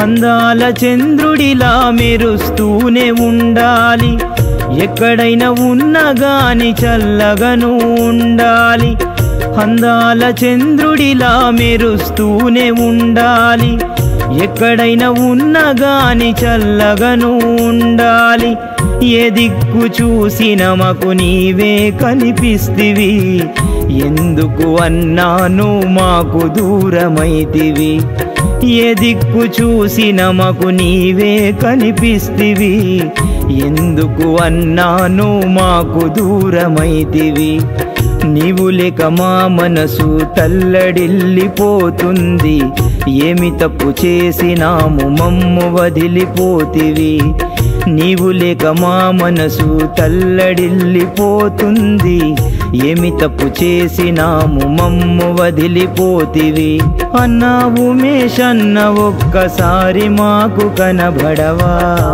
అందాల చంద్రుడిలా మెరుస్తూనే ఉండాలి ఎక్కడైనా ఉన్నా గాని చల్లగను ఉండాలి అందాల చంద్రుడిలా మెరుస్తూనే ఉండాలి ఎక్కడైనా ఉన్నా గాని చల్లగను ఉండాలి ఏ దిక్కు చూసిన మాకు నీవే కనిపిస్తివి ఎందుకు అన్నాను మాకు దూరమైతివి ఏ దిక్కు చూసిన మాకు నీవే కనిపిస్తివి ఎందుకు అన్నాను మాకు దూరమైతివి నీవు లేక మా మనసు తల్లడిల్లిపోతుంది ఏమి తప్పు చేసినాము మమ్ము వదిలిపోతివి నీవు లేక మా మనసు తల్లడిల్లిపోతుంది ఏమి తప్పు చేసినాము మమ్ము వదిలిపోతివి అన్నా ఉమేష్ అన్న ఒక్కసారి మాకు కనబడవా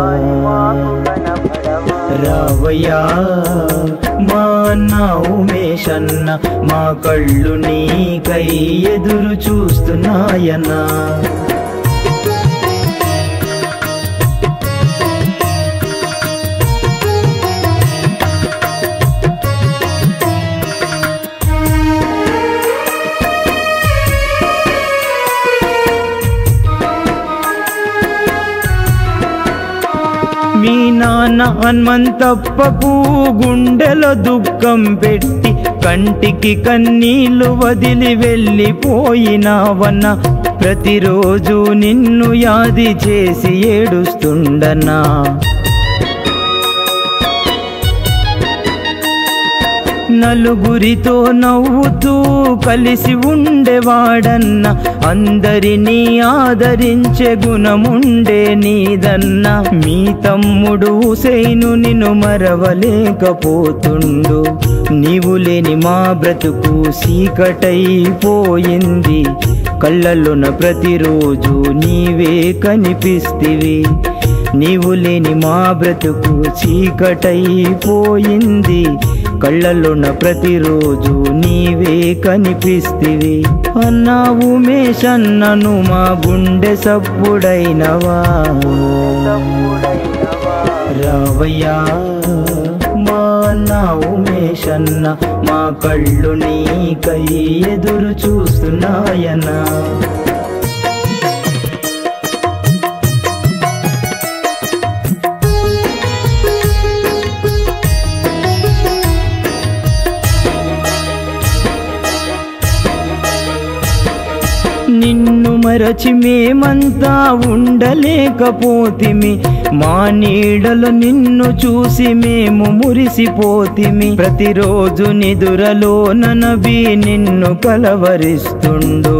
రావయ్యా మా అన్న ఉమేష్ అన్న మా కళ్ళు నీకై ఎదురు చూస్తున్నాయన్నా మీ నాన్న హనుమంతప్పకు గుండెలో దుఃఖం పెట్టి కంటికి కన్నీళ్లు వదిలి వెళ్ళిపోయినావన్న ప్రతిరోజు నిన్ను యాది చేసి ఏడుస్తుండనా నలుగురితో నవ్వుతూ కలిసి ఉండేవాడన్న అందరినీ ఆదరించే గుణముండే నీదన్న మీ తమ్ముడు హుసైను నిన్ను మరవలేకపోతుండు నీవు లేని మా బ్రతుకు సీకటైపోయింది కళ్ళల్లోన ప్రతిరోజు నీవే కనిపిస్తివి నీవు లేని మా బ్రతుకు చీకటైపోయింది కళ్ళల్లోన ప్రతిరోజు నీవే కనిపిస్తివి అన్నావు మేషన్నను మా గుండె సప్పుడైనవా రావయ్యా మా అన్నావు మేషన్న మా కళ్ళు నీకై ఎదురు చూస్తున్నాయనా నిన్ను మరచి మేమంతా ఉండలేకపోతిమి మా నీడలో నిన్ను చూసి మేము మురిసిపోతిమి ప్రతిరోజు నిదురలో ననబి నిన్ను కలవరిస్తుండు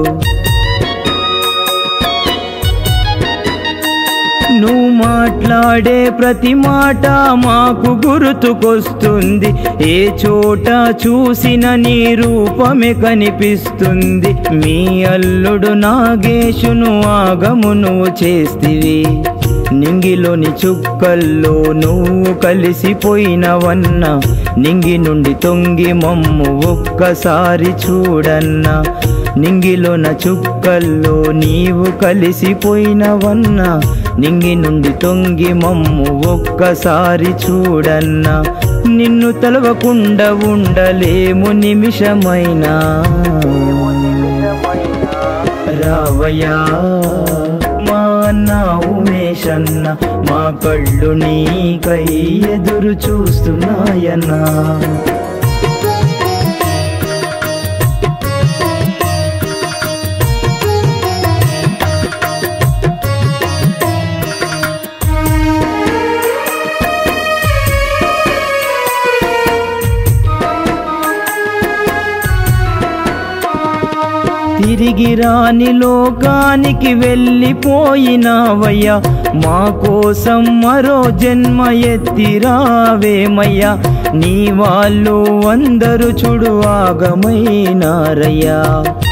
నువ్వు మాట్లాడే ప్రతి మాట మాకు గుర్తుకొస్తుంది ఏ చోట చూసిన నీ రూపమే కనిపిస్తుంది మీ అల్లుడు నాగేశును ఆగము నువ్వు చేస్తివి నింగిలోని చుక్కల్లో నువ్వు కలిసిపోయినవన్నా నింగి నుండి తొంగి మమ్ము ఒక్కసారి చూడన్నా నింగిలోన చుక్కల్లో నీవు కలిసిపోయినవన్నా నింగి నుండి తొంగి మమ్ము ఒక్కసారి చూడన్నా నిన్ను తలవకుండా ఉండలేము నిమిషమైనా రావయ్యా మా అన్న ఉమేషన్న మా కళ్ళు నీకై ఎదురు చూస్తున్నాయన్నా తిరిగి రాని లోకానికి వెళ్ళిపోయినావయ్యా మా కోసం మరో జన్మ ఎత్తిరావేమయ్యా నీ వాళ్ళు అందరూ చూడు ఆగమైనారయ్యా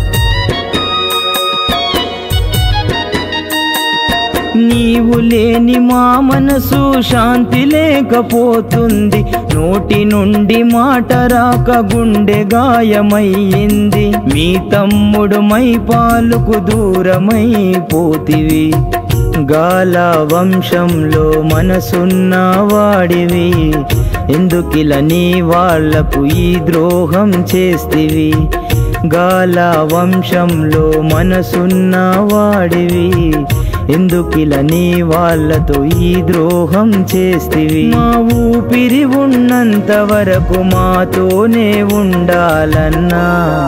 నీవు లేని మా మనసు శాంతి లేకపోతుంది నోటి నుండి మాట రాక గుండె గాయమయ్యింది మీ తమ్ముడు మై పాలుకు దూరమైపోతివి గాల వంశంలో మనసున్న వాడివి ఎందుకిల నీ వాళ్లకు ఈ ద్రోహం చేస్తివి గాల వంశంలో మనసున్న వాడివి ఎందుకిల నీ వాళ్ళతో ఈ ద్రోహం చేస్తివి మా ఊపిరి ఉన్నంత వరకు మాతోనే ఉండాలన్నా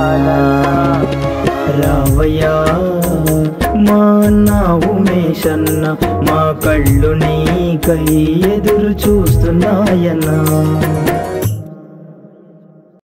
రావయ్యా మా నా ఉమేషన్న మా కళ్ళు నీకై ఎదురు చూస్తున్నాయన్నా